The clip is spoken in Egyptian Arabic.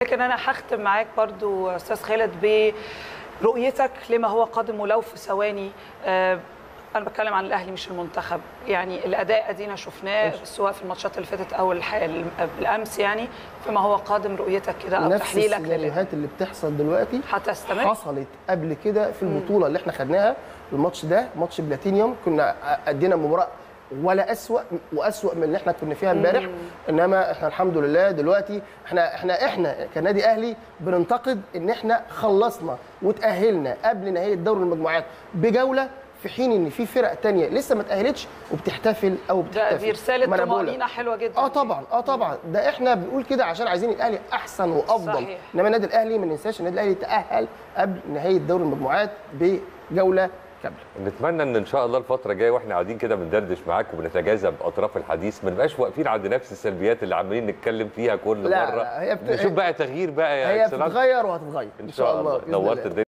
لكن انا هختم معاك برضو استاذ خالد برؤيتك لما هو قادم ولو في ثواني آه، انا بتكلم عن الاهلي مش المنتخب يعني الاداء ادينا شفناه سواء في الماتشات اللي فاتت او الح- بالامس يعني فيما هو قادم رؤيتك كده او نفس تحليلك لل- السيناريوهات اللي بتحصل دلوقتي هتستمر حصلت قبل كده في البطوله اللي احنا خدناها الماتش ده ماتش بلاتينيوم كنا ادينا مباراه ولا اسوا واسوا من اللي احنا كنا فيها امبارح انما احنا الحمد لله دلوقتي احنا احنا احنا كنادي اهلي بننتقد ان احنا خلصنا وتاهلنا قبل نهايه دوري المجموعات بجوله في حين ان في فرق تانية لسه ما تاهلتش وبتحتفل او ده بتحتفل دي رساله ما أنا بقول لك. طمانينه حلوه جدا اه طبعا اه طبعا ده احنا بنقول كده عشان عايزين الاهلي احسن وافضل صحيح. انما النادي الاهلي ما ننساش النادي الاهلي تاهل قبل نهايه دوري المجموعات بجوله كامله نتمنى ان ان شاء الله الفتره الجايه واحنا قاعدين كده بندردش معاك وبنتجاذب اطراف الحديث ما نبقاش واقفين عند نفس السلبيات اللي عمالين نتكلم فيها كل لا، مره لا، هي بت- نشوف بقى تغيير بقى يا هي اكسلانس بتتغير وهتتغير ان شاء الله بإذن نورت الله. الدنيا